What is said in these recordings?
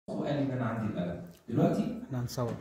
وقال لي ان انا عندي الالم دلوقتي احنا هنصور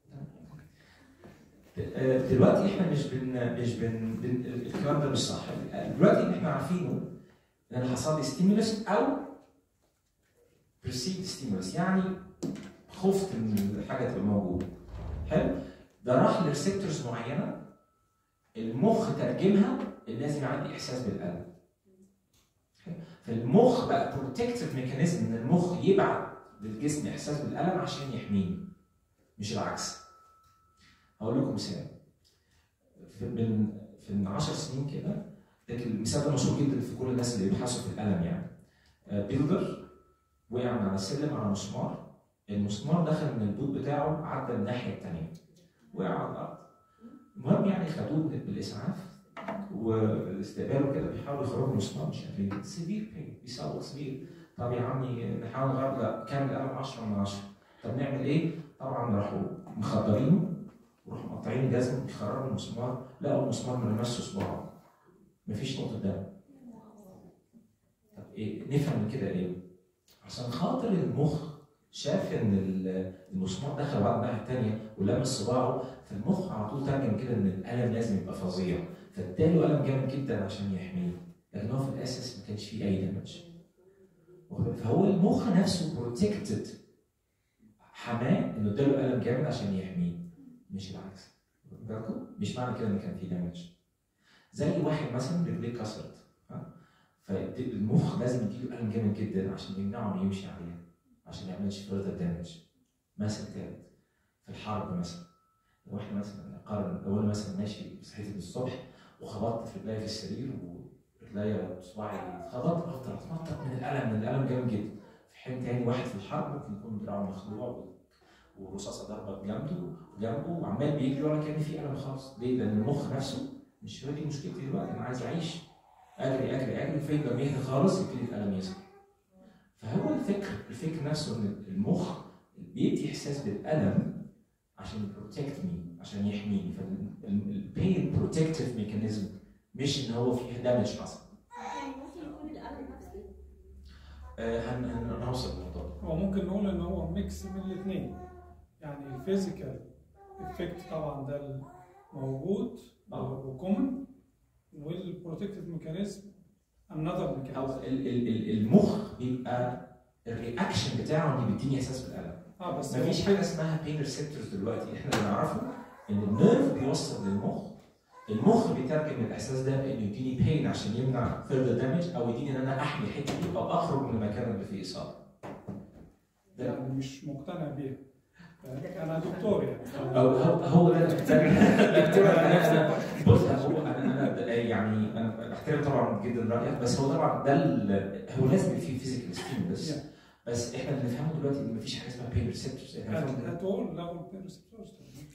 آه، دلوقتي احنا مش بن مش بن, بن الكلام ده مش صح دلوقتي اللي احنا عارفينه ان انا حصل لي ستيمولس او perceived ستيمولس يعني خفت ان الحاجه تبقى موجوده حلو ده راح لريسبتورز معينه المخ ترجمها ان لازم عندي احساس بالالم حلو؟ فالمخ بقى بروتكتيف ميكانيزم ان المخ يبعت للجسم احساس بالالم عشان يحميني مش العكس هقول لكم مثال في من في من 10 سنين كده لكن المثال ده مشهور جدا في كل الناس اللي بيبحثوا في الالم يعني آه، بيلدر وقع من على السلم على مسمار المسمار دخل من البوت بتاعه عدى الناحيه الثانيه وقع على الارض المهم يعني خدوه بالاسعاف واستقباله كده بيحاولوا يخرجوا المسمار مش قادرين سيفير بين بيصوت سيفير طب يا عمي نحاول نغير لا كان الالم 10 من 10 طب نعمل ايه؟ طبعا راحوا مخدرينه وراحوا مقطعين الجزم يخرجوا المسمار لقوا المسمار ما لمسش صباعه مفيش نقطه دم طب ايه نفهم من كده ايه؟ عشان خاطر المخ شاف ان ال- المسمار دخل على الناحيه الثانيه ولمس صباعه فالمخ على طول ترجم كده ان الالم لازم يبقى فظيع فاداله الم جامد جدا عشان يحميه لكن هو في الاساس ما كانش فيه اي دمج فهو المخ نفسه بروتكتد حماه انه اداله الم جامد عشان يحميه مش العكس واخد بالكم؟ مش معنى كده ان كان في دمج زي واحد مثلا رجليه اتكسرت ها؟ فالمخ لازم يديله الم جامد جدا عشان يمنعه انه يمشي عليها عشان ما يعملش فurther دامج مثل ثالث في الحرب مثلا لو احنا مثلا قارن لو انا مثلا ماشي صحيت الصبح وخبطت في رجلي في السرير ورجلي وصباعي اتخبط افضل اتنطط من الالم من الالم جامد جدا في حين تاني واحد في الحرب ممكن يكون دراعه مخلوع ورصاصه ضربت جنبه جنبه وعمال بيجري ولا كان في الم خالص ليه؟ لان المخ نفسه مش هو دي مشكلتي دلوقتي انا عايز اعيش اجري اجري اجري فين لما يهدى خالص يبتدي الالم يظهر فهو الفكر الفكر نفسه ان المخ بيدي احساس بالالم عشان يبروتكت مي عشان يحميني فالبين بروتكتيف ميكانيزم مش ان هو فيه دامج حصل يعني ممكن يكون الألم نفسي آه، هن هن- هنوصل للموضوع ده. هو ممكن نقول ان هو ميكس من الاثنين يعني الفيزيكال افكت طبعا ده موجود آه. وكومن والبروتكتيف ميكانيزم انذر أو ميكانيزم ال- ال- ال- المخ بيبقى الرياكشن بتاعه اللي بيديني احساس بالالم اه بس مفيش حاجه اسمها بين ريسبتورز دلوقتي احنا اللي نعرفه ان النيرف بيوصل للمخ المخ بيترجم الاحساس ده بانه يديني بين عشان يمنع فيرذر دامج او يديني ان انا احمي الحته دي او اخرج من المكان اللي فيه اصابه ده يعني مش مقتنع بيها انا دكتور يعني او هو هو ده دكتور على نفسه بص هو انا انا يعني انا بحترم طبعا جدا رايك بس هو طبعا ده ال- هو لازم يبقى فيه فيزيكال ستيمولس Yeah. بس احنا اللي نفهمه دلوقتي ان مفيش حاجه اسمها بين ريسبتورز احنا بنفهم at all level pain receptors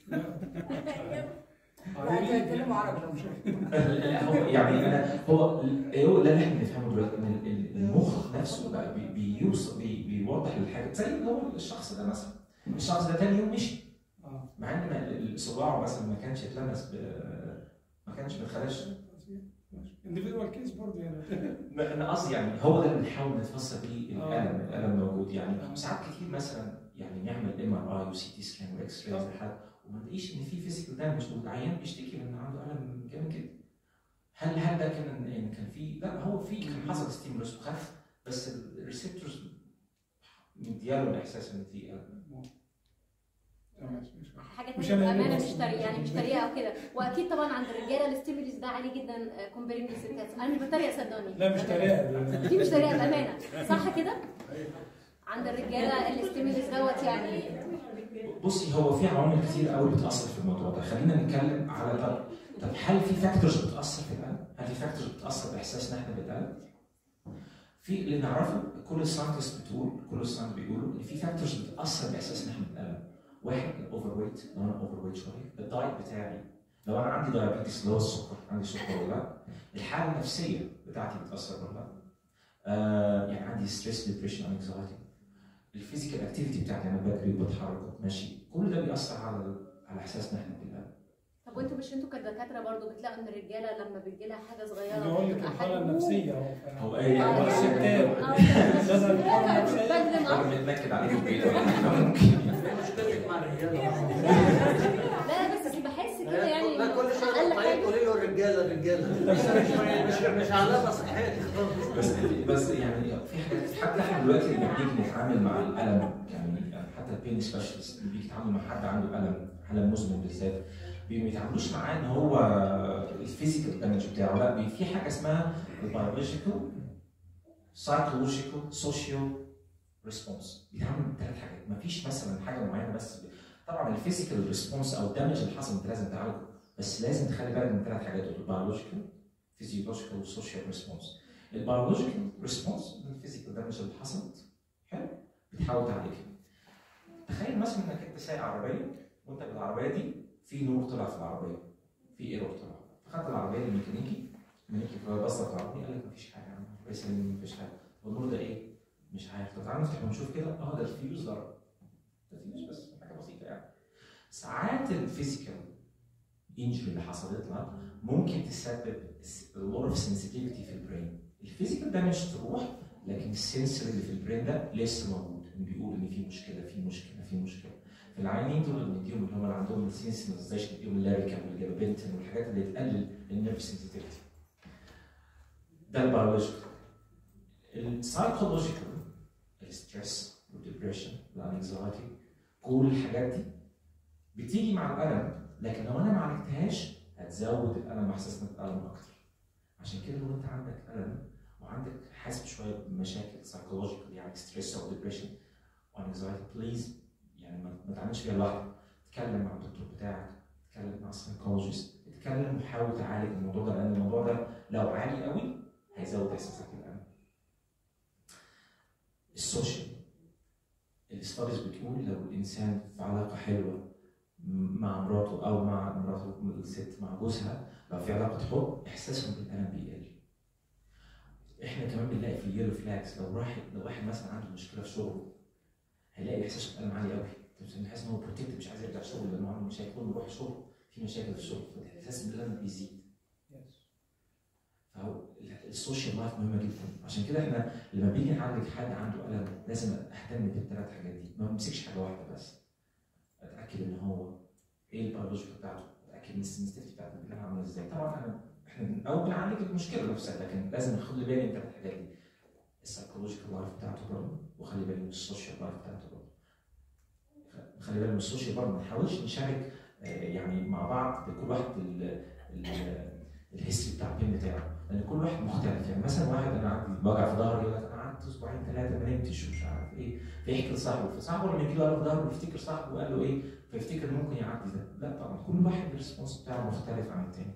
هتكلموا عربي لو مش لا هو يعني انا هو هو ده اللي احنا بنفهمه دلوقتي ان ال- ال- المخ نفسه بقى بي- بيوصل بي- بيوضح الحاجه زي اللي هو الشخص ده مثلا الشخص ده تاني يوم مشي اه مع ان ما- صباعه مثلا ما كانش اتلمس ب- ما كانش ما اتخدش individual كيس برضه يعني ما- انا قصدي يعني هو ده اللي بنحاول نتفسر بيه آه. الالم الالم موجود يعني ساعات كتير مثلا يعني نعمل ام ار اي وسي تي سكان واكس راي آه. لحد وما نلاقيش ان في فيزيكال دامج والعيان بيشتكي من إن عنده الم جامد جدا هل هل ده كان ان كان في لا هو في كان حصل ستيمولس وخف بس الريسبتورز مدياله الاحساس ان في الم تمام مش حاجه مش تانية أنا اللي بامانه بوصل. مش طريقه يعني مش طريقه او كده واكيد طبعا عند الرجاله الستيموليس ده عالي جدا كومبيرنج للستات انا مش بتريق صدقني لا مش طريقه دي مش طريقه بامانه صح كده؟ عند الرجاله الستيموليس دوت يعني بصي هو في عوامل كتير قوي بتاثر في الموضوع ده خلينا نتكلم على طب طب هل في فاكتورز بتاثر في الالم؟ هل في فاكتورز بتاثر باحساسنا احنا بالالم؟ في اللي نعرفه كل الساينتست بتقول كل الساينتست بيقولوا ان في فاكتورز بتاثر باحساسنا احنا بالالم واحد الاوفر ويت لو انا اوفر ويت شويه الدايت بتاعي لو انا عندي دايابيتس اللي هو السكر عندي سكر ولا لا الحاله النفسيه بتاعتي بتاثر ولا لا آه يعني عندي ستريس ديبريشن انكزايتي الفيزيكال اكتيفيتي بتاعتي انا بجري وبتحرك وبمشي كل ده بيأثر على على احساسنا احنا بالالم طب وانتوا مش انتوا كدكاتره برضو بتلاقوا ان الرجاله لما بتجي لها حاجه صغيره بيقول لك بتبقى الحاله حجمه- النفسيه هو هو آه، ايه يعني- الستات. آه، لازم الحاله لا، النفسيه بتبين طبعا أكتر. بنتنكد عليه في البيت ممكن مشكلتك مع الرجاله لا بس بحس كده يعني لا كل شويه اقل تطلعي حاجه تقولي له الرجاله الرجاله بس مش مش مش علامه صحتك خالص بس بس يعني في حاجات حتى احنا دلوقتي لما بنيجي نتعامل مع الالم يعني حتى البين سبيشالست اللي بيجي يتعاملوا مع حد عنده الم الم مزمن بالذات بي- ما بيتعاملوش معاه ان هو الفيزيكال دامج بتاعه لا بي- في حاجه اسمها البيولوجيكال سايكولوجيكال سوشيال ريسبونس بيتعاملوا بثلاث حاجات ما فيش مثلا حاجه معينه بس طبعا الفيزيكال ريسبونس او الدمج اللي حصل انت لازم تعالجه بس لازم تخلي بالك من ثلاث حاجات دول البيولوجيكال فيزيولوجيكال وسوشيال ريسبونس البيولوجيكال ريسبونس من الفيزيكال دامج اللي حصلت حلو بتحاول تعالجها تخيل مثلا انك انت سايق عربيه وانت بالعربيه دي في نور طلع في العربيه في ايرور طلع فخدت العربيه للميكانيكي الميكانيكي بص في العربيه قال لك مفيش حاجه يا عم العربيه سليمه مفيش حاجه والنور ده ايه؟ مش عارف طب تعالى نفتح ونشوف كده اه ده الفيوز ضرب ده فيوز بس حاجه بسيطه يعني ساعات الفيزيكال انجري اللي حصلت لك ممكن تسبب لور اوف سنسيتيفيتي في البرين الفيزيكال دامج تروح لكن السنسور اللي في البرين ده لسه موجود بيقول ان في مشكله في مشكله في مشكله في العيانين دول اللي بنديهم اللي هم اللي عندهم السنسنس نديهم اللاريكا والجابابنتين والحاجات اللي تقلل النيرف سنسيتيفيتي ده البيولوجيكال السايكولوجيكال الستريس والديبريشن والانكزايتي كل الحاجات دي بتيجي مع الالم لكن لو انا ما عالجتهاش هتزود الالم واحساسنا بالالم اكتر عشان كده لو انت عندك الم وعندك حاسس شويه بمشاكل سايكولوجيكال يعني ستريس او ديبريشن وانكزايتي بليز يعني ما ما تعملش فيها لوحدك اتكلم مع الدكتور بتاعك اتكلم مع السايكولوجيست اتكلم وحاول تعالج الموضوع ده لان الموضوع ده لو عالي قوي هيزود احساسك بالالم السوشيال الاستاديز بتقول لو الانسان في علاقه حلوه مع مراته او مع مراته الست مع جوزها لو في علاقه حب احساسهم بالالم بيقل احنا كمان بنلاقي في اليلو فلاكس لو واحد لو واحد مثلا عنده مشكله في شغله هيلاقي احساسه بالالم عالي قوي بنحس ان هو بروتكت مش عايز يرجع شغله لانه عنده مشاكل كل ما يروح الشغل في مشاكل في الشغل فالاحساس بالالم بيزيد فهو السوشيال لايف مهمه جدا عشان كده احنا لما بيجي نعالج حد عنده الم لازم اهتم بالثلاث حاجات دي ما بمسكش حاجه واحده بس اتاكد ان هو ايه البيولوجيكال بتاعته اتاكد ان السنسيتيفيتي بتاعته كلها عامله ازاي طبعا انا احنا اول بنعالج المشكله نفسها لكن لازم ناخد بالي من الثلاث حاجات دي السايكولوجيكال لايف بتاعته برضه وخلي بالي من السوشيال لايف بتاعته برضه خلي بالي من السوشيال برضه ما نحاولش نشارك آه، يعني مع بعض كل واحد ال- ال- الهيستوري بتاع البين بتاعه لان كل واحد مختلف يعني مثلا واحد انا عندي وجع في ظهري يقول لك انا قعدت اسبوعين ثلاثه ما نمتش ومش عارف ايه فيحكي لصاحبه فصاحبه لما يجي له في ظهره يفتكر صاحبه وقال له ايه فيفتكر ممكن يعدي ده لا طبعا كل واحد الريسبونس بتاعه مختلف عن التاني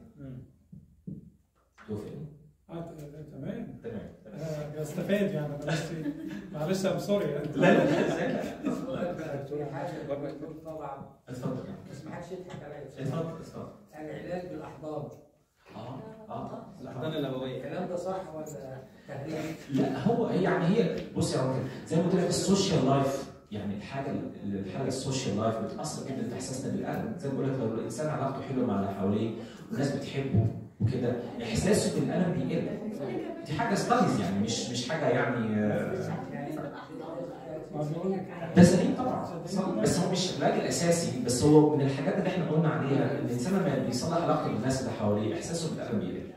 توافقني؟ آه، ت- تمام تمام تمام آه، بستفاد يعني انا بس معلش ام سوري لا لا لا ازاي لا سؤال بقى في حاجه الدكتور طبعا اتفضل بس ما حدش يضحك عليا اتفضل اتفضل العلاج بالاحضان اه اه الاحضان الابويه الكلام ده صح ولا تهريج؟ لا هو يعني هي بص يا عمر زي ما قلت لك السوشيال لايف يعني الحاجه الحاجه السوشيال لايف بتاثر جدا في احساسنا بالالم زي ما بقول لك لو الانسان علاقته حلوه مع اللي حواليه والناس بتحبه وكده احساسه بالالم بيقل دي حاجه ستاديز يعني مش مش حاجه يعني آه، يعني ما بيقول لك ده سليم طبعا بس هو مش العلاج الاساسي بس هو من الحاجات اللي احنا قلنا عليها ان الانسان لما بيصلح علاقته بالناس اللي حواليه احساسه بالالم بيقل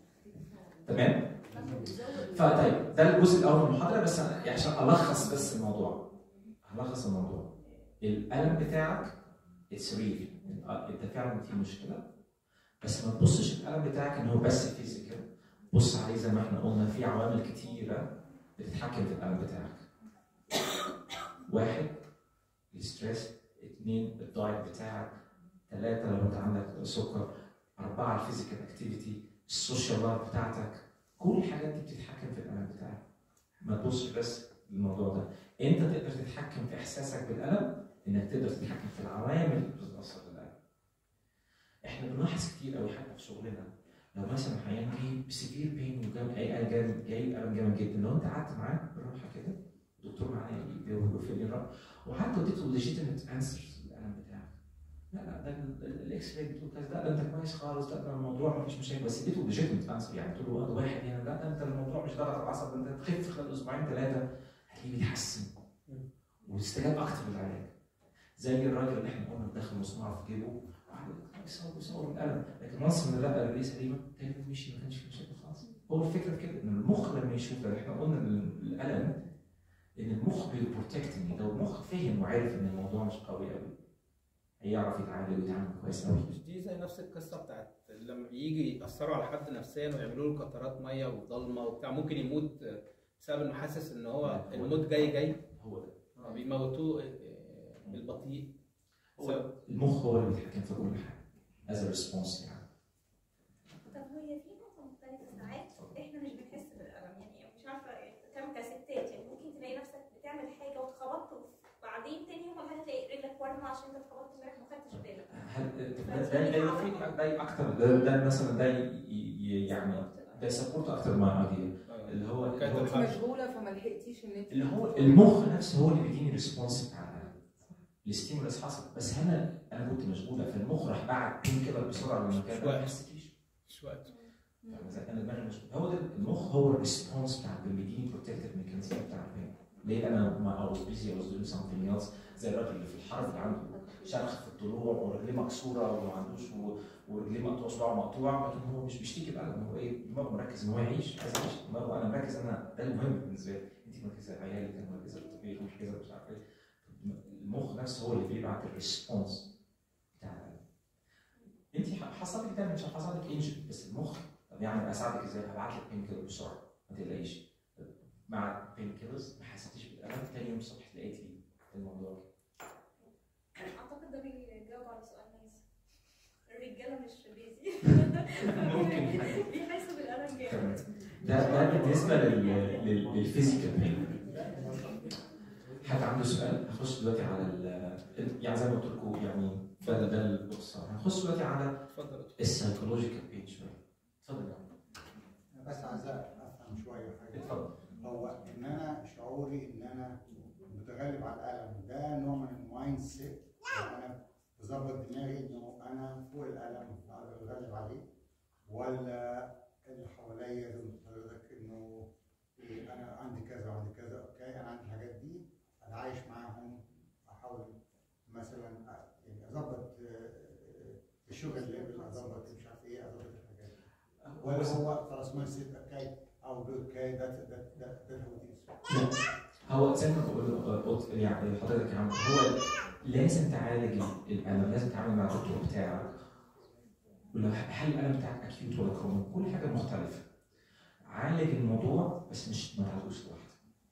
تمام فطيب ده الجزء الاول من المحاضره بس أنا عشان الخص بس الموضوع هلخص الموضوع الالم بتاعك اتس ريل انت فعلا في مشكله بس ما تبصش الالم بتاعك ان هو بس فيزيكال بص عليه زي ما احنا قلنا في عوامل كتيره بتتحكم في الالم بتاعك واحد الستريس اثنين الدايت بتاعك ثلاثة لو انت عندك سكر أربعة الفيزيكال اكتيفيتي السوشيال لايف بتاعتك كل الحاجات دي بتتحكم في الألم بتاعك ما تبصش بس للموضوع ده انت تقدر تتحكم في احساسك بالالم انك تقدر تتحكم في العوامل اللي بتتاثر بالالم احنا بنلاحظ كتير قوي حتى في شغلنا لو مثلا عيان جاي بسيفير بين وجاي جاي جاي الم جامد جدا لو انت قعدت معاه بالراحه كده الدكتور معانا يجاوب في الرأي وحتى اديته ليجيتيمت انسرز للالم بتاعك لا لا ده ال- ال- الاكس راي بتقول كذا لا ده انت كويس خالص لا ده الموضوع ما فيش مشاكل بس اديته ليجيتمت انسر يعني تقول له اه ده واحد هنا لا ده انت الموضوع مش ضغط العصب ده انت تخف خلال اسبوعين ثلاثه هتلاقيه بيتحسن واستجاب اكتر للعلاج زي الراجل اللي احنا قلنا داخل مصنوع في جيبه وقعد يصور يصور من الالم لكن نص من لا رجليه سليمه تاني يوم مشي ما كانش في مشاكل خالص هو الفكره في كده ان المخ لما يشوف ده احنا قلنا إن الالم ان المخ بيبروتكتني لو المخ فهم وعرف ان الموضوع مش قوي قوي هيعرف يتعالج ويتعامل كويس قوي مش دي زي نفس القصه بتاعت لما بيجي ياثروا على حد نفسيا ويعملوا له قطرات ميه وضلمه وبتاع ممكن يموت بسبب انه حاسس ان هو الموت جاي جاي هو ده آه، بيموتوه آه، بالبطيء هو المخ هو اللي بيتحكم في كل حاجه از ريسبونس يعني طب هي في نقطة مختلفة ساعات احنا مش بنحس بالألم يعني مش عارفة كم كستات يعني ممكن تلاقي نفسك بتعمل حاجة واتخبطت بعدين تاني يوم ولا حاجة تلاقي رجلك ورمة عشان انت اتخبطت امبارح ما خدتش بالك هل ده ده ده يفيد ده اكتر ده, ده مثلا ده ي- ي- يعني ده يسبورت اكتر مع ايديا آه، اللي هو اللي كانت هو, كنت مشغوله فما لحقتيش ان انت اللي هو المخ نفسه هو اللي بيديني الريسبونس بتاع الالم الستيمولس حصل بس انا انا كنت مشغوله فالمخ راح بعت بين كده بسرعه للمكان ده ما حسيتيش مش وقت فاهم ازاي؟ انا دماغي مشغوله هو ده المخ هو الريسبونس بتاع اللي بيديني بروتكتيف ميكانيزم بتاع البين ليه انا ما اي واز بيزي اي واز دوينج سمثينج ايلس زي الراجل اللي في الحرب اللي عنده شرخ في الضلوع ورجليه مكسوره وما عندوش و- ورجليه مقطوع صباعه مقطوع لكن هو مش بيشتكي بألم هو ايه دماغه مركز ان هو يعيش عايز يعيش دماغه انا مركز انا ده المهم بالنسبه لي انت مركزه عيالك انا مركزه بالطبيعي مركزه مش عارف ايه المخ نفسه هو اللي بيبعت الريسبونس بتاع الألم. انت ح- حصل لك ده مش حصل لك انجري بس المخ طب يعني اساعدك ازاي هبعت لك بين كيلر بسرعه ما تقلقيش مع بين كيلرز ما حسيتيش بالالم تاني يوم الصبح لقيت لي الموضوع كده. اعتقد ده بيجاوب على سؤال ناس الرجالة مش بيزي ممكن. بيحسوا بالألم جامد تمام. ده ده بالنسبه لل لل- للفيزيكال بين حد عنده سؤال هخش دلوقتي على ال يعني زي ما قلت لكم يعني ده ده البخصار هنخش دلوقتي على اتفضل السايكولوجيكال بين شويه اتفضل يا عم. بس عايز افهم شويه حاجه اتفضل هو ان انا شعوري ان انا متغلب على الالم ده نوع من المايند سيت انا بظبط دماغي انه انا فوق الالم اقدر اتغلب عليه ولا اللي حواليا زي ما قلت لحضرتك انه إيه انا عندي كذا وعندي كذا اوكي انا عندي الحاجات دي انا عايش معاهم احاول مثلا أ- يعني اظبط الشغل ليفل اظبط مش عارف ايه اظبط الحاجات دي. ولا هو خلاص ما نسيت اوكي او اوكي ذات ذات ذات ذات هو هو زي ما بقول قلت يعني حضرتك يا عم هو لازم تعالج الالم لازم تتعامل مع الدكتور بتاعك ولو هل الالم بتاعك اكيوت ولا كرونيك كل حاجه مختلفه عالج الموضوع بس مش ما تعالجوش لوحدك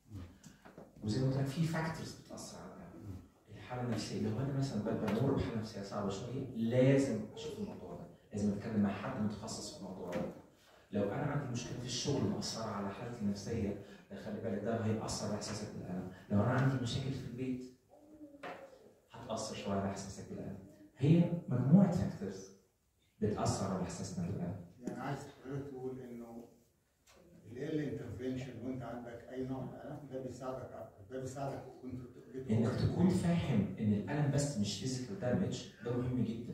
وزي ما قلت لك في فاكتورز بتاثر على الالم الحاله النفسيه لو انا مثلا ب- بمر بحاله نفسيه صعبه شويه لازم اشوف الموضوع ده لازم اتكلم مع حد متخصص في الموضوع ده لو انا عندي مشكله في الشغل مأثره على حالتي النفسيه ده خلي بالك ده هيأثر على احساسك بالالم لو انا عندي مشاكل في البيت هتأثر شويه على احساسك بالالم هي مجموعه فاكتورز بتأثر على احساسنا بالالم يعني عايز حضرتك تقول انه ال انترفنشن وانت عندك اي نوع من الالم ده بيساعدك اكتر ده بيساعدك كنت انك تكون فاهم ان الالم بس مش فيزيكال دامج ده مهم جدا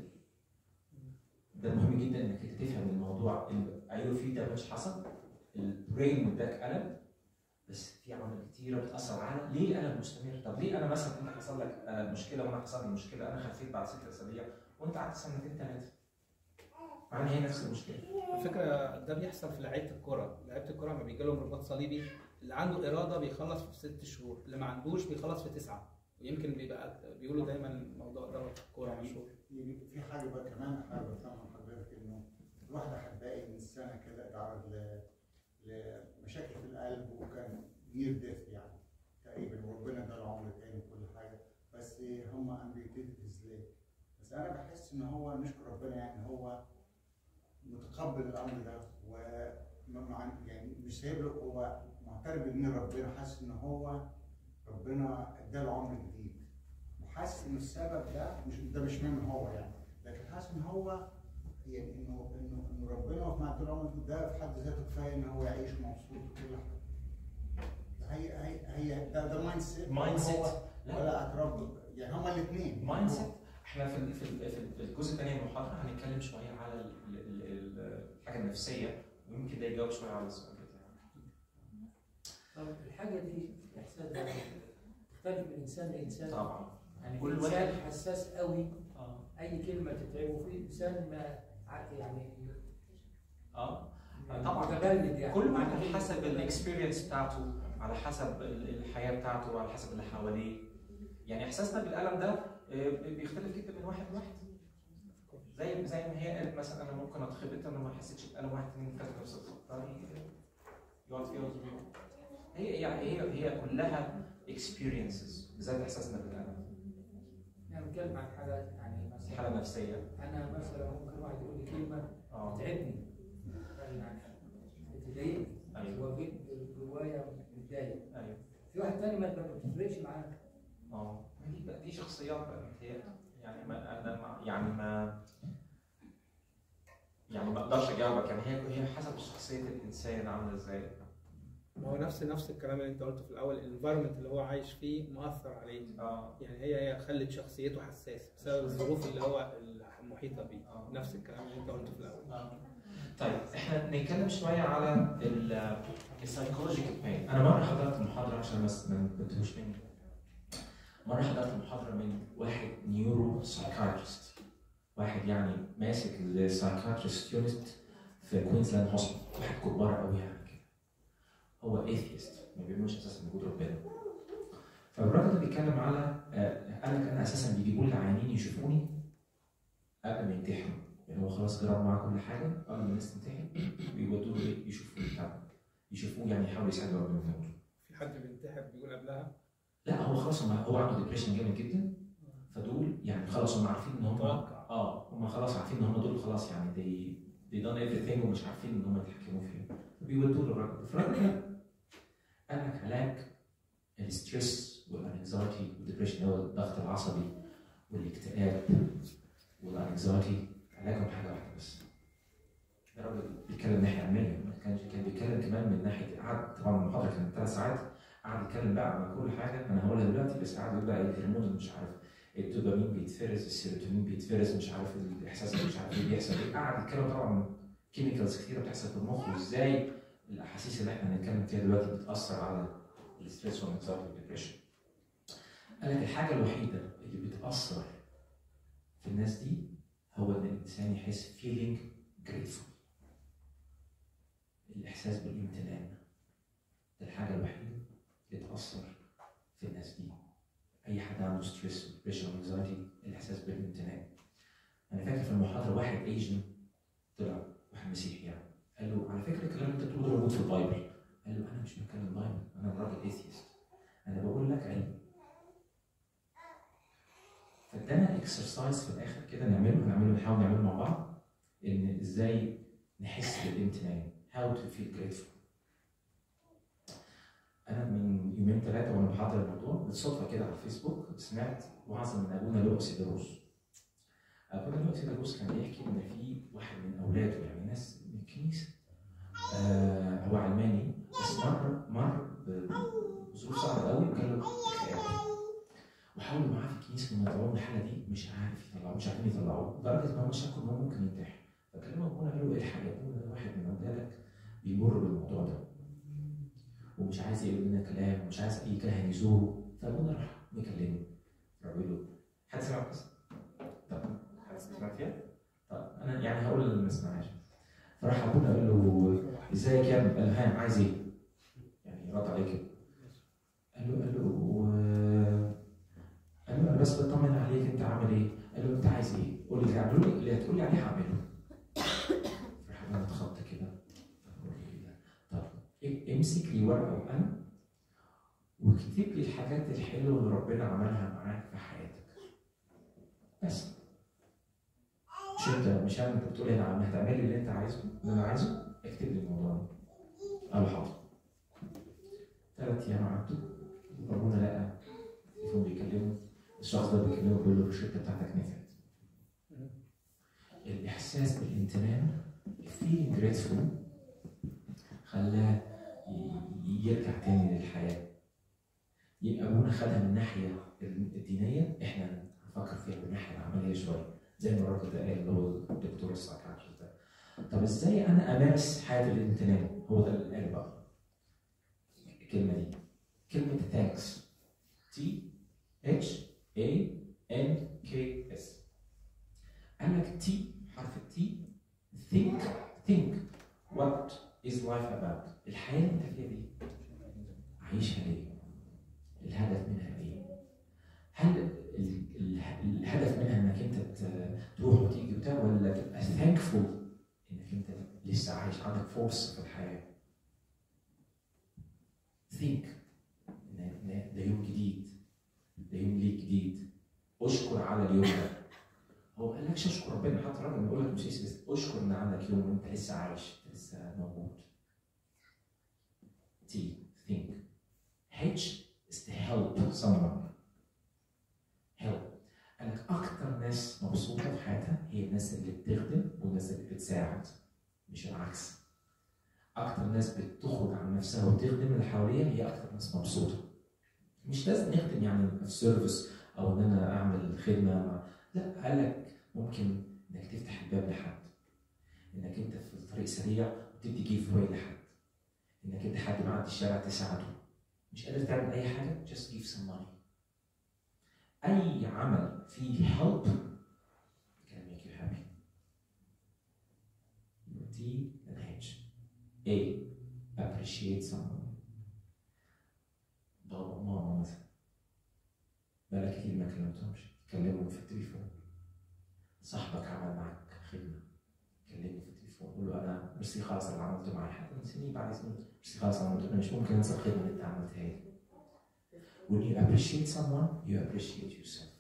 ده مهم جدا انك انت تفهم الموضوع ال- ايوه في دامج حصل البرين اداك الم بس في عوامل كتيره بتاثر على ليه الالم مستمر؟ طب ليه انا مثلا انت حصل لك آه، مشكله وانا حصل لي مشكله انا خفيت بعد ست اسابيع وانت قعدت سنتين ثلاثه مع ان هي نفس المشكله على فكره ده بيحصل في لعيبه الكره لعيبه الكره لما بيجي لهم رباط صليبي اللي عنده اراده بيخلص في ست شهور اللي ما عندوش بيخلص في تسعه ويمكن بيبقى بيقولوا دايما الموضوع ده في الكوره مشهور يجي- في حاجه بقى كمان حابب افهمها من حضرتك انه الواحد هتلاقي من سنه كده اتعرض ل لمشاكل في القلب وكان نير ديث يعني تقريبا وربنا اداله عمر تاني وكل حاجه بس هم امبيوتيتد هيز ليج بس انا بحس ان هو نشكر ربنا يعني هو متقبل الامر ده ومع يعني مش سايب له هو معترف ان ربنا حاسس ان هو ربنا اداله عمر جديد وحاسس ان السبب ده مش ده مش منه هو يعني لكن حاسس ان هو يعني انه انه انه ربنا وقف مع طول عمره ده في حد ذاته كفايه ان هو يعيش مبسوط وكل حاجه هي هي هي ده ده مايند سيت مايند سيت ولا اتربى يعني هما الاثنين مايند سيت احنا في ال- في ال- في الجزء الثاني من المحاضره هنتكلم شويه على ال- ال- ال- الحاجه النفسيه ويمكن ده يجاوب شويه على السؤال بتاعك. طب الحاجه دي احساس ده تختلف من انسان لانسان طبعا يعني كل كل واحد- انسان حساس قوي اه اي كلمه تتعبه فيه انسان ما ع- يعني اه طبعا متبلد يعني كل واحد على حسب الاكسبيرينس بتاعته على حسب ال- الحياه بتاعته على حسب اللي حواليه يعني احساسنا بالالم ده آه، بيختلف جدا من واحد لواحد زي زي ما هي قالت مثلا انا ممكن اتخبط انا ما حسيتش بالم واحد اتنين تلاته نفس الخبطه يقعد فيها يقعد فيها. هي يعني هي هي كلها اكسبيرينسز بالذات احساسنا بالالم يعني بنتكلم عن حاجه يعني مثلا حاله نفسيه انا مثلا ممكن واحد يقول لي كلمه اه تتعبني يعني بتضايقني ايوه هو جد- جوايا متضايق ايوه في واحد تاني ما ما بتفرقش معاه اه دي بقى دي شخصيات بقى متهيألي يعني ما انا ما يعني ما يعني ما اقدرش اجاوبك يعني هي هي حسب شخصيه الانسان عامله ازاي ما هو نفس نفس الكلام اللي انت قلته في الاول الانفايرمنت اللي هو عايش فيه مؤثر عليه اه يعني هي هي خلت شخصيته حساسه بسبب الظروف اللي هو المحيطه بيه آه. نفس الكلام اللي انت قلته في الاول طيب احنا نتكلم شويه على السايكولوجيكال بين انا مره حضرت محاضره عشان بس ما تنتهوش مني مره حضرت محاضره من واحد نيورو سايكاتريست واحد يعني ماسك السايكاتريست يونت في كوينزلاند هوسبيتال واحد كبار قوي يعني كده هو ايثيست ما بيؤمنش اساسا بوجود ربنا فالراجل ده بيتكلم على آه، قال لك انا اساسا بيجيبوا لي عيانين يشوفوني قبل ما ينتحروا يعني هو خلاص جرب معاه كل حاجه قبل ما الناس تنتحر بيودوه ايه يشوفوه بتاع يشوفوه يعني يحاولوا يساعدوا قبل ما يموتوا في حد بينتحر بيقول قبلها لا هو خلاص هم هو عنده ديبريشن جامد جدا فدول يعني خلاص هم عارفين ان هم متوقع اه هم خلاص عارفين ان هم دول خلاص يعني they they done everything ومش عارفين ان هم يتحكموا فيه فبيودوه للراجل فالراجل ده قال لك علاج الستريس والانكزايتي والديبريشن اللي هو الضغط العصبي والاكتئاب والانكزايتي علاجهم حاجه واحده بس ده راجل بيتكلم من ناحيه علميه ما كانش كان بيتكلم كمان من ناحيه قعد طبعا المحاضره كانت ثلاث ساعات قعد يتكلم بقى على كل حاجه انا هقولها دلوقتي بس قعد يقول بقى ايه الهرمون اللي مش عارف الدوبامين بيتفرز السيروتونين بيتفرز مش عارف الاحساس اللي مش عارف ايه بيحصل ايه قعد يتكلم طبعا كيميكالز كتيره بتحصل في المخ وازاي الاحاسيس اللي احنا هنتكلم فيها دلوقتي بتاثر على الستريس والانكزايتي والديبريشن قال لك الحاجه الوحيده اللي بتاثر في الناس دي هو ان الانسان يحس feeling grateful الاحساس بالامتنان ده الحاجه الوحيده اللي تاثر في الناس دي اي حد عنده ستريس وديبريشن وانكزايتي الاحساس بالامتنان انا فاكر في المحاضره واحد ايجن طلع واحد مسيحي يعني قال له على فكره الكلام اللي انت بتقوله ده موجود في البايبل قال له انا مش بتكلم بايبل انا راجل ايثيست انا بقول لك علم فادانا اكسرسايز في الاخر كده نعمله نعمله نحاول نعمله مع بعض ان ازاي نحس بالامتنان how to feel grateful انا من يومين ثلاثه وانا بحضر الموضوع بالصدفه كده على الفيسبوك سمعت وعظه من ابونا لؤس دروس ابونا لؤس دروس كان بيحكي ان في واحد من اولاده يعني ناس من الكنيسه آه هو علماني بس مر مر بظروف صعبه قوي وجاله اكتئاب وحاولوا معاه في الكنيسه انهم يطلعوه من الحاله دي مش عارف يطلعوه مش عارفين يطلعوه لدرجه ان هم شكوا ان هو ممكن ينتحر فكلموا ابونا قالوا الحق يا ابونا ده واحد من اولادك بيمر بالموضوع ده ومش عايز يقول لنا كلام ومش عايز اي كاهن يزوره فابونا راح مكلمه راح بيقول له حد سمع القصه؟ طب حد سمع فيها؟ طب انا يعني هقول اللي ما سمعهاش فراح ابونا قال له ازيك يا ابني؟ قال له ها عايز ايه؟ يعني رد عليه كده قال له قال له و- قال له انا بس بطمن عليك انت عامل ايه؟ قال له انت عايز ايه؟ قول لي اللي هعمله لي اللي هتقول لي عليه هعمله. راح انا اتخضت كده بقول إيه ده؟ طب إيه- امسك لي ورقه وقلم واكتب لي الحاجات الحلوه اللي ربنا عملها معاك في حياتك. بس مش انت مش انا انت بتقول انا عم هتعمل لي اللي انت عايزه اللي انا عايزه اكتب لي الموضوع ده. قال له حاضر. ثلاث ايام عدوا وربنا لقى تليفون بيكلمه الشخص ده بيكلمه بيقول له الشركه بتاعتك نفعت. الاحساس بالامتنان feeling grateful خلاه ي- يرجع تاني للحياه. يبقى ابونا خدها من الناحيه الدينيه احنا نفكر افكر فيها من الناحيه العمليه شويه زي ما الراجل ده قال اللي هو الدكتور السايكاتريست ده طب ازاي انا امارس حياه الامتنان هو ده اللي قال بقى الكلمه دي كلمه ثانكس تي اتش اي ان كي اس قال لك تي حرف التي think think what is life about الحياه اللي انت فيها دي عايشها ليه؟ الهدف منها ايه؟ هل ال- ال- الهدف منها انك انت ت- تروح وتيجي وبتاع ولا تبقى thankful انك انت لسه عايش عندك فرصه في الحياه؟ think ان إن ده يوم جديد ده يوم ليك جديد اشكر على اليوم ده هو ما قالكش اشكر ربنا حتى الراجل بيقول لك مش اسم اشكر ان عندك يوم وانت لسه عايش لسه موجود T think H is to help someone help قال لك اكتر ناس مبسوطه في حياتها هي الناس اللي بتخدم والناس اللي بتساعد مش العكس اكتر ناس بتخرج عن نفسها وتخدم اللي حواليها هي اكتر ناس مبسوطه مش لازم نخدم يعني في سيرفيس او ان انا اعمل خدمه مع لا قال لك ممكن انك تفتح الباب لحد انك انت في الطريق سريع وتدي جيف واي لحد انك انت حد معدي الشارع تساعده مش قادر تعمل اي حاجه just give some money اي عمل فيه help can make you happy T and H A appreciate someone بابا ماما مثلا بقالك كتير ما كلمتهمش كلمهم في التليفون صاحبك عمل معاك خدمه كلمني في التليفون قول له انا ميرسي خالص اللي عملته معايا حتى من سنين بعد سنين ميرسي خالص اللي عملته انا مش ممكن انسى الخدمه اللي انت عملتها لي When you appreciate someone, you appreciate yourself.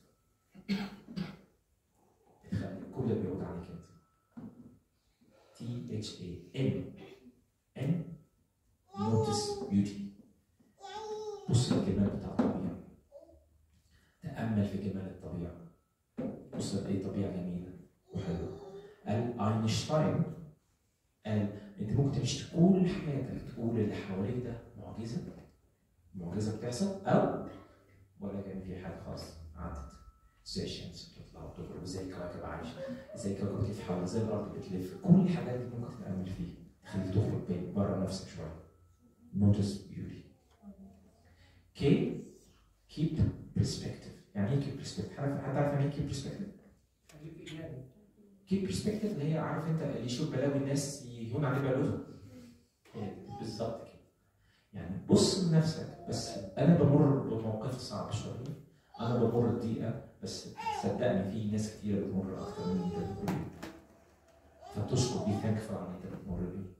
بتخلي كل ده بيعود عليك انت. T H A N N notice beauty. بص للجمال بتاع الطبيعة. تأمل في جمال الطبيعة. بص لأي طبيعة جميلة وحلوة. قال أينشتاين قال أنت ممكن تعيش كل حياتك تقول اللي حواليك ده معجزة معجزة بتحصل أو ولا كان في حاجة خالص عدت زي الشمس بتطلع وتغرب زي الكواكب عايشة زي الكواكب بتتحول زي الأرض بتلف كل الحاجات دي ممكن تتأمل فيها تخليك تخرج بره نفسك شوية notice beauty K keep perspective يعني ايه keep perspective؟ حد حد عارف يعني ايه keep perspective؟ خليك ايجابي keep perspective اللي هي عارف انت اللي يشوف بلاوي الناس يهون عليه بلاوته هي بالظبط كده يعني بص لنفسك بس انا بمر بموقف صعب شويه انا بمر بضيقه بس صدقني في ناس كتير بتمر اكتر من انت بتمر بيه فتشكر بيه ثانكفul على اللي انت بتمر بيه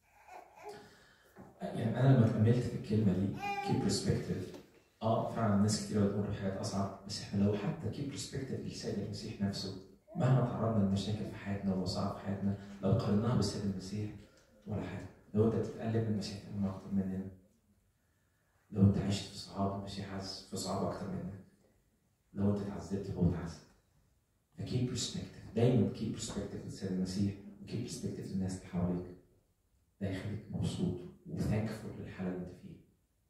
يعني انا لما كملت في الكلمه دي keep perspective اه فعلا ناس كتير بتمر بحاجات اصعب بس احنا لو حتى keep perspective للسيد المسيح نفسه مهما تعرضنا لمشاكل في حياتنا ومصاعب في حياتنا لو قارناها بالسيد المسيح ولا حاجه لو انت بتتألم من المسيح تألم اكتر مننا لو انت عشت في صعاب المسيح عاش في صعاب اكتر منك لو انت اتعذبت هو اتعذب فكيب برسبكتيف دايما كيب برسبكتيف للسيد المسيح وكيب برسبكتيف للناس اللي حواليك ده يخليك مبسوط وثانكفول للحاله اللي انت فيها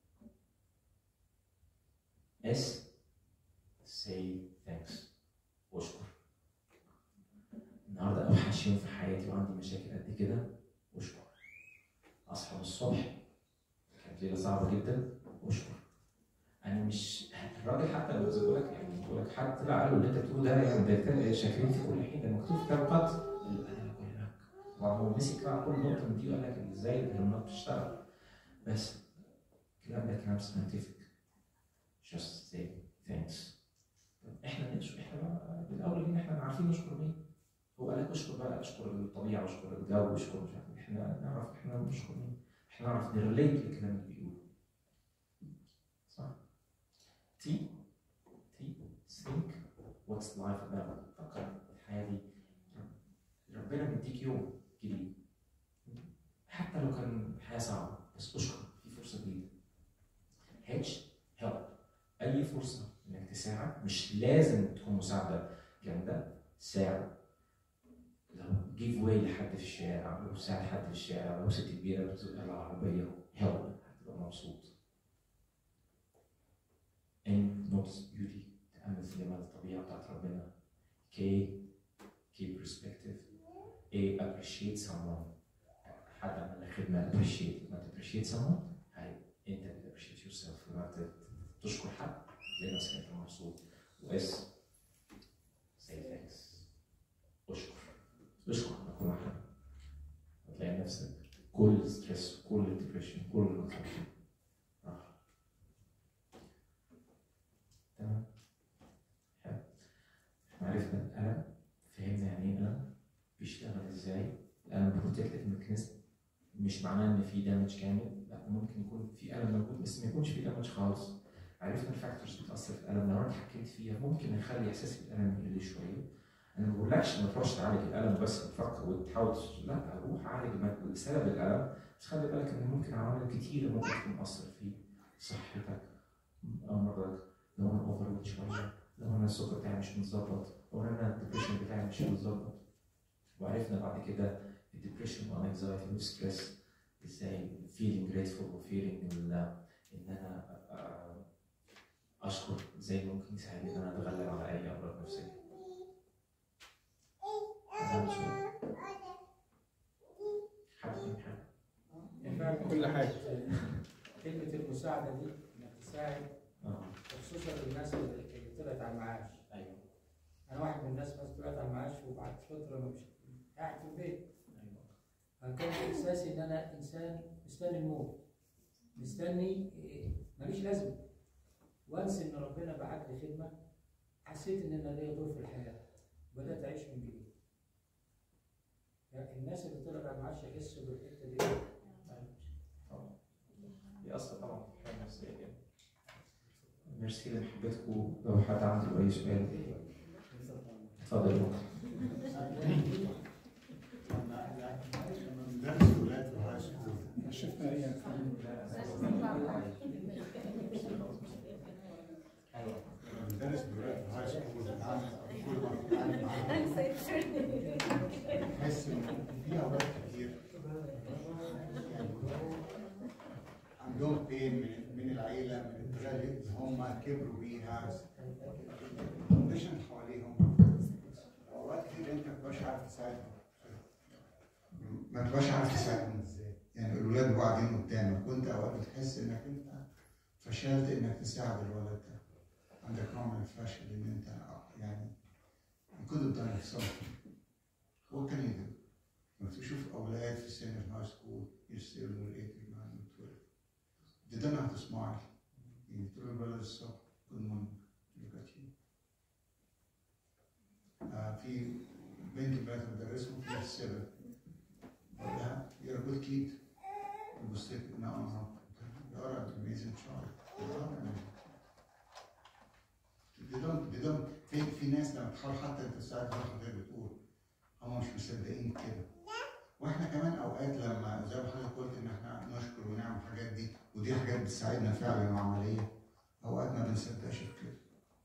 S say thanks واشكر النهارده اوحش يوم في حياتي وعندي مشاكل قد كده واشكر اصحى من الصبح كانت ليله صعبه جدا واشكر انا مش الراجل حتى لو بيقول لك يعني بيقول لك حد طلع قال له اللي انت بتقوله ده يعني ده كتاب شاكرين في كل حين ده مكتوب في كتاب قد انا بقول لك وهو مسك بقى كل نقطه من دي وقال لك ازاي الهرمونات بتشتغل بس الكلام ده كلام ساينتفك just say thanks طب احنا نشكر احنا بقى بالاول ان احنا عارفين نشكر مين هو قال لك اشكر بقى اشكر الطبيعه واشكر الجو واشكر مش عارف احنا نعرف احنا نشكر مين احنا نعرف نريليت للكلام اللي بيقوله صح تي تي think what's life about فكر الحياه دي ربنا مديك يوم جديد حتى لو كان الحياه صعبه بس اشكر في فرصه جديده هيتش هيلب اي فرصه انك تساعد مش لازم تكون مساعده جامده ساعد لو جيف واي لحد في الشارع لو ساعد حد في الشارع لو ست كبيره بتزق العربيه هيلب هتبقى مبسوط and notice beauty تأمل في جمال الطبيعة الطبيعه بتاعت ربنا K keep perspective A appreciate someone حد عمل لك خدمه appreciate ما appreciate someone هاي انت بت appreciate yourself لما ت- تشكر حد تلاقي نفسك انت مبسوط واس say thanks اشكر اشكر على كل حاجه هتلاقي نفسك كل ستريس كل ديبريشن كل anxiety راح تمام حلو احنا عرفنا الألم فهمنا يعني ايه ألم بيشتغل ازاي الألم بروتكتيف ميكانيزم مش معناه ان في دامج كامل لا ممكن يكون في ألم موجود بس ما يكونش في دامج خالص عرفنا الفاكتورز بتأثر في الألم لو أنا اتحكمت فيها ممكن نخلي إحساسي بالألم يقل شوية أنا ما بقولكش ما تروحش تعالج الألم بس وتفكر وتحاول تش- لا روح عالج ما- سبب الألم بس خلي بالك إن ممكن عوامل كتيرة ممكن تكون مؤثر في صحتك أمرك لو أنا أوفر ويت شوية لو أنا السكر بتاعي مش متظبط لو أنا الدبريشن بتاعي مش متظبط وعرفنا بعد كده الدبريشن والانكزايتي والستريس ازاي feeling grateful وفيلينج ان انا آه، اشكر ازاي ممكن يساعدني ان انا اتغلب على اي امراض نفسيه أهم شوية. حد فيهم حاجة؟ يعني فعلا كل حاجة. كلمة المساعدة دي انك تساعد اه خصوصا الناس اللي اللي طلعت على المعاش ايوه انا واحد من الناس بس طلعت على المعاش وبعد فترة مش قاعد في البيت ايوه فكان احساسي ان انا انسان مستني الموت مستني إيه، ماليش لازمه وانس ان ربنا بعت لي خدمه حسيت ان انا ليا دور في الحياه بدات اعيش من جديد يعني الناس اللي طلعت على المعاش يحسوا بالحته دي طبعا بيأثر طبعا في الحياة النفسية جدا ميرسي لمحبتكم لو حد عنده أي سؤال اتفضل يا دكتور. درس ولاد في الهاي سكول شفنا ايه درس ولاد في الهاي سكول بتعامل كل ما بتتعامل معاهم تحس ان في اولاد كتير يعني عندهم بين من من العيله من الطريقه اللي هم كبروا بيها الكونديشن اللي حواليهم اوقات كتير انت ما تبقاش عارف تساعدهم ما تبقاش عارف تساعدهم ازاي يعني الولاد بيبقوا قاعدين قدامك وانت اوقات بتحس انك انت فشلت انك تساعد الولد ده عندك نوع من الفشل ان انت يعني you could have done it something what can you do؟ لما تشوف اولاد في سن الهاي سكول يشتغلوا من 8 و 9 و 12 they don't have to smile يعني تقول الولد الصبح good morning look at you آه في بنت بنات مدرسهم في السبب بقول لها you're a good kid يبص لي no no you're an amazing child you're an amazing they don't they don't في في ناس لما تحاول حتى انت تساعد زي ما حضرتك بتقول هم مش مصدقين كده واحنا كمان اوقات لما زي ما حضرتك قلت ان احنا نشكر ونعمل الحاجات دي ودي حاجات بتساعدنا فعلا وعمليه اوقات ما بنصدقش في كده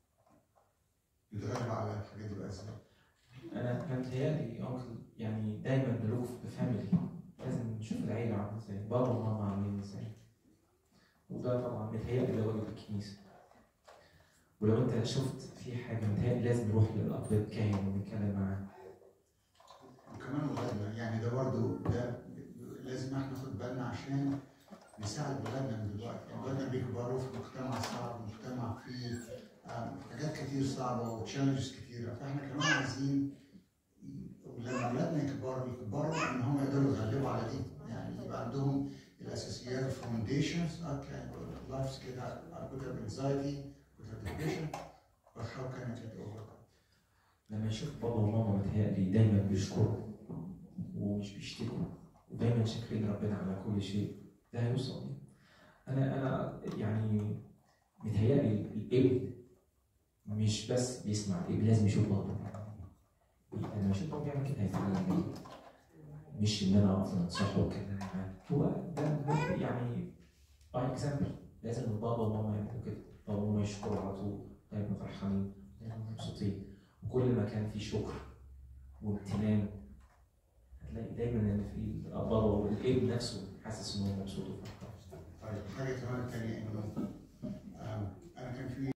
نتغلب على الحاجات دي بقى ازاي انا انا متهيألي يا انكل يعني دايما بلوك في فاميلي لازم نشوف العيله عامله ازاي بابا وماما عاملين ازاي وده طبعا متهيألي ده واجب الكنيسه ولو انت شفت في حاجه متهيألي لازم نروح للاب الكاهن ونتكلم معاه وكمان ولادنا يعني ده برضه ده لازم احنا ناخد بالنا عشان نساعد ولادنا من دلوقتي ولادنا بيكبروا في مجتمع صعب مجتمع فيه آم، حاجات كتير صعبه وتشالنجز كتيره فاحنا كمان عايزين لما ولادنا يكبروا يكبروا ان هم يقدروا يتغلبوا على دي يعني يبقى عندهم الاساسيات الفاونديشنز اوكي لايف كده I could have anxiety could have depression but how can I get over that لما يشوف بابا وماما متهيألي دايما بيشكروا ومش بيشتكوا ودايما شاكرين ربنا على كل شيء ده هيوصل لي انا انا يعني متهيألي الابن مش بس بيسمع الابن لازم يشوف بابا لما يشوف بابا بيعمل كده هيتعلم بيه مش ان انا اقف انصحه وكده معاه. هو ده ده يعني باي اكزامبل لازم البابا وماما يعملوا كده بابا وماما يشكروا على طول دايما فرحانين دايما مبسوطين وكل ما كان في شكر وامتنان هتلاقي دايما ان في الاب والابن نفسه حاسس ان هو مبسوط وفرحان طيب حاجة كمان تانية إنه آم، أنا كان في